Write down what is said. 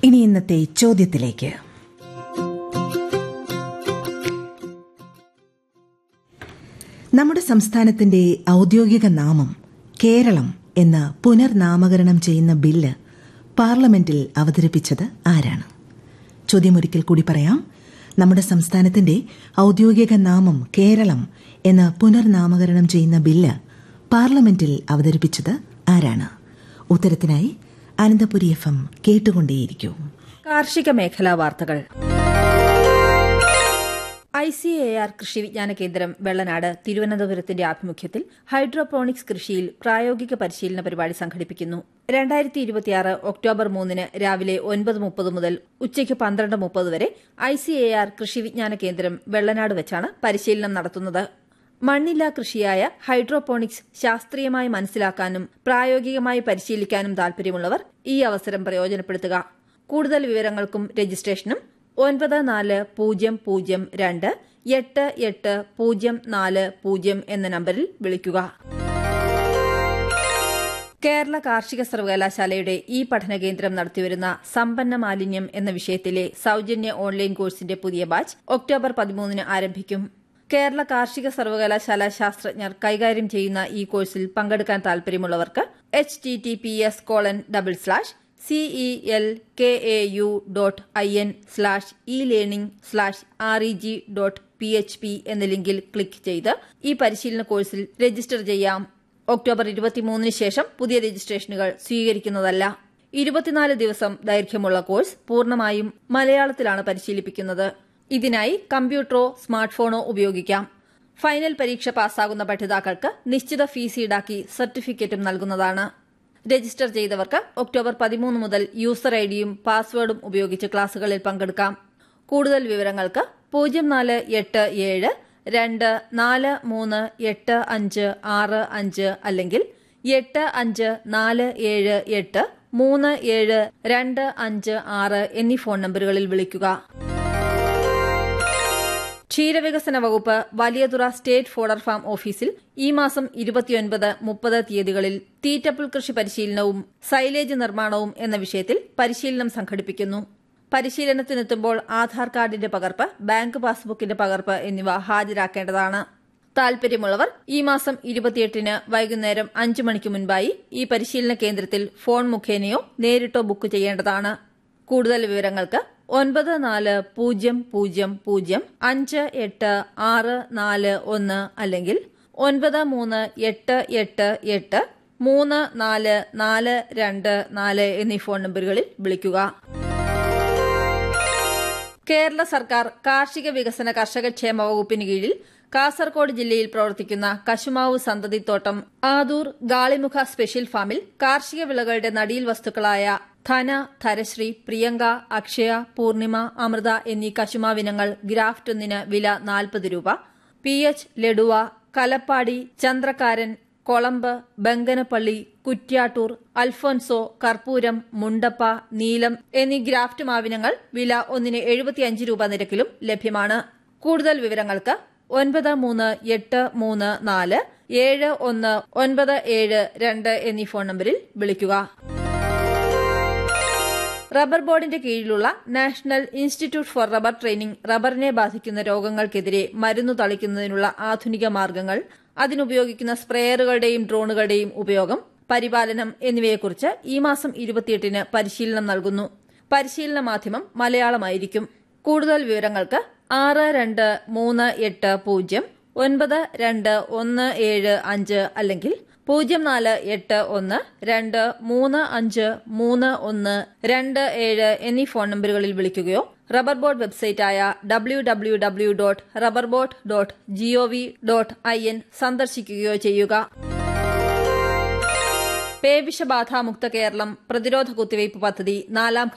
ഇനി ഇന്നത്തെ ചോദ്യത്തിലേക്ക് നമ്മുടെ സംസ്ഥാനത്തിന്റെ ഔദ്യോഗിക നാമം കേരളം എന്ന് പുനർനാമകരണം ചെയ്യുന്ന ബില്ല് പാർലമെന്റിൽ അവതരിപ്പിച്ചത് ആരാണ് ചോദ്യമൊരിക്കൽ കൂടി പറയാം നമ്മുടെ സംസ്ഥാനത്തിന്റെ ഔദ്യോഗിക നാമം കേരളം എന്ന് പുനർനാമകരണം ചെയ്യുന്ന ബില്ല് പാർലമെന്റിൽ അവതരിപ്പിച്ചത് ആരാണ് ഉത്തരത്തിനായി അനന്തപുരി എഫ് എം കേട്ടുകൊണ്ടേയിരിക്കൂ കാർഷിക മേഖലാ വാർത്തകൾ ഐ സി എ ആർ കൃഷി വിജ്ഞാന കേന്ദ്രം വെള്ളനാട് തിരുവനന്തപുരത്തിന്റെ ആഭിമുഖ്യത്തിൽ ഹൈഡ്രോപോണിക്സ് കൃഷിയിൽ പ്രായോഗിക പരിശീലന പരിപാടി സംഘടിപ്പിക്കുന്നു രണ്ടായിരത്തി ഇരുപത്തിയാറ് ഒക്ടോബർ മൂന്നിന് രാവിലെ ഒൻപത് മുപ്പത് മുതൽ ഉച്ചയ്ക്ക് പന്ത്രണ്ട് മുപ്പത് വരെ ഐ സി എ ആർ കൃഷി വിജ്ഞാന കേന്ദ്രം വെള്ളനാട് വെച്ചാണ് പരിശീലനം നടത്തുന്നത് മണ്ണില്ലാ കൃഷിയായ ഹൈഡ്രോപോണിക്സ് ശാസ്ത്രീയമായി മനസ്സിലാക്കാനും പ്രായോഗികമായി പരിശീലിക്കാനും താൽപര്യമുള്ളവർ ഈ അവസരം പ്രയോജനപ്പെടുത്തുക കൂടുതൽ വിവരങ്ങൾക്കും രജിസ്ട്രേഷനും ഒൻപത് നാല് പൂജ്യം പൂജ്യം രണ്ട് എട്ട് എട്ട് പൂജ്യം നാല് പൂജ്യം എന്ന നമ്പറിൽ വിളിക്കുക കേരള കാർഷിക സർവകലാശാലയുടെ ഈ പഠന കേന്ദ്രം നടത്തിവരുന്ന സമ്പന്ന മാലിന്യം എന്ന വിഷയത്തിലെ സൌജന്യ ഓൺലൈൻ കോഴ്സിന്റെ പുതിയ ബാച്ച് ഒക്ടോബർ പതിമൂന്നിന് ആരംഭിക്കും കേരള കാർഷിക സർവകലാശാല ശാസ്ത്രജ്ഞർ കൈകാര്യം ചെയ്യുന്ന ഈ കോഴ്സിൽ പങ്കെടുക്കാൻ താൽപര്യമുള്ളവർക്ക് H T T P S colon double slash CE L K A U dot I N slash E learning slash R E G dot P H P എന്ന ലിങ്കിൽ ക്ലിക്ക് ചെയ്ത് ഈ പരിശീലന കോഴ്സിൽ രജിസ്റ്റർ ചെയ്യാം ഒക്ടോബർ ഇരുപത്തിമൂന്നിന് ശേഷം പുതിയ രജിസ്ട്രേഷനുകൾ സ്വീകരിക്കുന്നതല്ല ഇരുപത്തിനാല് ദിവസം ദൈർഘ്യമുള്ള കോഴ്സ് പൂർണ്ണമായും മലയാളത്തിലാണ് പരിശീലിപ്പിക്കുന്നത് ഇതിനായി കമ്പ്യൂട്ടറോ സ്മാർട്ട് ഫോണോ ഉപയോഗിക്കാം ഫൈനൽ പരീക്ഷ പാസ്സാകുന്ന പഠിതാക്കൾക്ക് നിശ്ചിത ഫീസ് ഈടാക്കി സർട്ടിഫിക്കറ്റും നൽകുന്നതാണ് രജിസ്റ്റർ ചെയ്തവർക്ക് ഒക്ടോബർ പതിമൂന്ന് മുതൽ യൂസർ ഐഡിയും പാസ്വേഡും ഉപയോഗിച്ച് ക്ലാസുകളിൽ പങ്കെടുക്കാം കൂടുതൽ വിവരങ്ങൾക്ക് പൂജ്യം നാല് എട്ട് ഏഴ് രണ്ട് നാല് മൂന്ന് എട്ട് അഞ്ച് ആറ് അഞ്ച് അല്ലെങ്കിൽ എട്ട് അഞ്ച് നാല് ഏഴ് എട്ട് മൂന്ന് ഏഴ് രണ്ട് അഞ്ച് ആറ് എന്നീ ഫോൺ നമ്പറുകളിൽ വിളിക്കുക ക്ഷീരവികസന വകുപ്പ് വലിയതുറ സ്റ്റേറ്റ് ഫോഡർ ഫാം ഓഫീസിൽ ഈ മാസം ഇരുപത്തിയൊൻപത് മുപ്പത് തീയതികളിൽ തീറ്റപ്പിൾ കൃഷി പരിശീലനവും സൈലേജ് നിർമ്മാണവും എന്ന വിഷയത്തിൽ പരിശീലനം സംഘടിപ്പിക്കുന്നു പരിശീലനത്തിനെത്തുമ്പോൾ ആധാർ കാർഡിന്റെ പകർപ്പ് ബാങ്ക് പാസ്ബുക്കിന്റെ പകർപ്പ് എന്നിവ ഹാജരാക്കേണ്ടതാണ് താൽപര്യമുള്ളവർ ഈ മാസം ഇരുപത്തിയെട്ടിന് വൈകുന്നേരം അഞ്ചു മണിക്ക് മുൻപായി ഈ പരിശീലന കേന്ദ്രത്തിൽ ഫോൺ മുഖേനയോ നേരിട്ടോ ബുക്ക് ചെയ്യേണ്ടതാണ് കൂടുതൽ വിവരങ്ങൾക്ക് ഒൻപത് നാല് പൂജ്യം പൂജ്യം പൂജ്യം അഞ്ച് എട്ട് ആറ് നാല് ഒന്ന് അല്ലെങ്കിൽ ഒൻപത് മൂന്ന് എട്ട് എട്ട് എട്ട് മൂന്ന് നാല് നാല് രണ്ട് നാല് എന്നീ ഫോൺ നമ്പറുകളിൽ വിളിക്കുക കേരള സർക്കാർ കാർഷിക വികസന കർഷകക്ഷേമ വകുപ്പിന് കീഴിൽ കാസർകോട് ജില്ലയിൽ പ്രവർത്തിക്കുന്ന കശുമാവ് സന്തതിത്തോട്ടം ആദൂർ ഗാളിമുഖ സ്പെഷ്യൽ ഫാമിൽ കാർഷിക വിളകളുടെ നടീൽ വസ്തുക്കളായ ധന ധരശ്രീ പ്രിയങ്ക അക്ഷയ പൂർണിമ അമൃത എന്നീ കശുമാവിനങ്ങൾ ഗ്രാഫ്റ്റ് ഒന്നിന് വില നാൽപ്പത് രൂപ P H Laduva Kalapadi Chandrakaran Kolumbu Banganapalli Kuttiyattoor Alphonso Karpooram Mundappa നീലം എന്നീ ഗ്രാഫ്റ്റ് മാവിനങ്ങൾ വില ഒന്നിന് എഴുപത്തിയഞ്ച് രൂപ നിരക്കിലും ലഭ്യമാണ് കൂടുതൽ വിവരങ്ങൾക്ക് ഒൻപത് മൂന്ന് എട്ട് മൂന്ന് നാല് ഏഴ് ഒന്ന് ഒൻപത് ഏഴ് രണ്ട് എന്നീ ഫോൺ നമ്പറിൽ വിളിക്കുക റബ്ബർ ബോർഡിന്റെ കീഴിലുള്ള national institute for rubber training റബ്ബറിനെ ബാധിക്കുന്ന രോഗങ്ങൾക്കെതിരെ മരുന്നു തളിക്കുന്നതിനുള്ള ആധുനിക മാർഗങ്ങൾ അതിനുപയോഗിക്കുന്ന സ്പ്രേയറുകളുടെയും ഡ്രോണുകളുടെയും ഉപയോഗം പരിപാലനം എന്നിവയെക്കുറിച്ച് ഈ മാസം ഇരുപത്തിയെട്ടിന് പരിശീലനം നൽകുന്നു പരിശീലന മാധ്യമം മലയാളമായിരിക്കും കൂടുതൽ വിവരങ്ങൾക്ക് ആറ് രണ്ട് മൂന്ന് എട്ട് പൂജ്യം ഒൻപത് രണ്ട് ഒന്ന് ഏഴ് അഞ്ച് അല്ലെങ്കിൽ പൂജ്യം നാല് എട്ട് ഒന്ന് രണ്ട് മൂന്ന് അഞ്ച് മൂന്ന് ഒന്ന് രണ്ട് ഏഴ് എന്നീ ഫോൺ നമ്പറുകളിൽ വിളിക്കുകയോ റബ്ബർ ബോർഡ് വെബ്സൈറ്റായ W W W dot rubber board dot G O V dot I N സന്ദർശിക്കുകയോ ചെയ്യുക പേവിഷബാധാമുക്ത കേരളം പ്രതിരോധ കുത്തിവയ്പ് പദ്ധതി നാലാം